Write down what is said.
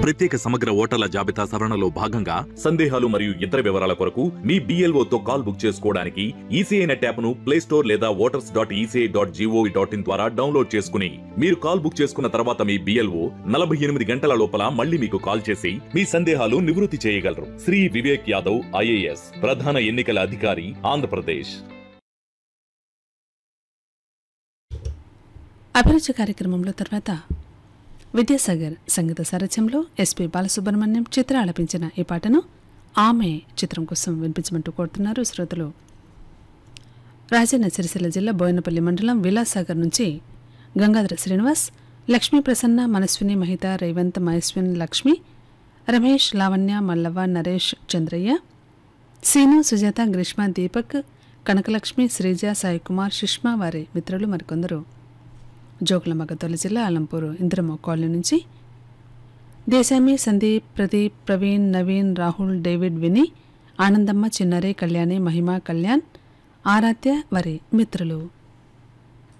ప్రత్యేక సమగ్ర ఓటర్ల జాబితా సవరణలో భాగంగా సందేహాలు మరియు ఇతర వివరాల కొరకు మీ BLO తో కాల్ బుక్ చేసుకోవడానికి ఈసీఐ నెట్ యాప్ ను ప్లే స్టోర్ లేదా voters dot ECI dot GOV dot in ద్వారా డౌన్లోడ్ చేసుకుని మీరు కాల్ బుక్ చేసుకున్న తర్వాత మీ బిఎల్ఓ నలభై ఎనిమిది గంటల లోపల మళ్ళీ మీకు కాల్ చేసి మీ సందేహాలు నివృత్తి చేయగలరు శ్రీ వివేక్ యాదవ్ ఐఏఎస్ ప్రధాన ఎన్నికల అధికారి ఆంధ్రప్రదేశ్ అభిరుచి కార్యక్రమంలో తర్వాత విద్యాసాగర్ సంగీత సారథ్యంలో ఎస్పి బాలసుబ్రహ్మణ్యం చిత్ర ఆలపించిన ఈ పాటను ఆమె చిత్రం కోసం వినిపించమంటూ కోరుతున్నారు శ్రోతలు రాజన్న సిరిసిల్ల జిల్లా బోయినపల్లి మండలం విలాసాగర్ నుంచి గంగాధర శ్రీనివాస్ లక్ష్మీ ప్రసన్న మనస్విని మహిత రేవంత్ మహేశ్విన్ లక్ష్మి రమేష్ లావణ్య మల్లవ్వ నరేష్ చంద్రయ్య సీను సుజాత గ్రీష్మ దీపక్ కనకలక్ష్మి శ్రీజ సాయి కుమార్ సుష్మా వారి మిత్రులు మరికొందరు జోగులమగతోలి జిల్లా అలంపూరు ఇంద్రమ్మ కాలనీ నుంచి దేశామి సందీప్ ప్రదీప్ ప్రవీణ్ నవీన్ రాహుల్ డేవిడ్ విని ఆనందమ్మ చిన్నరే కళ్యాణి మహిమ కళ్యాణ్ ఆరాధ్య వారి మిత్రులు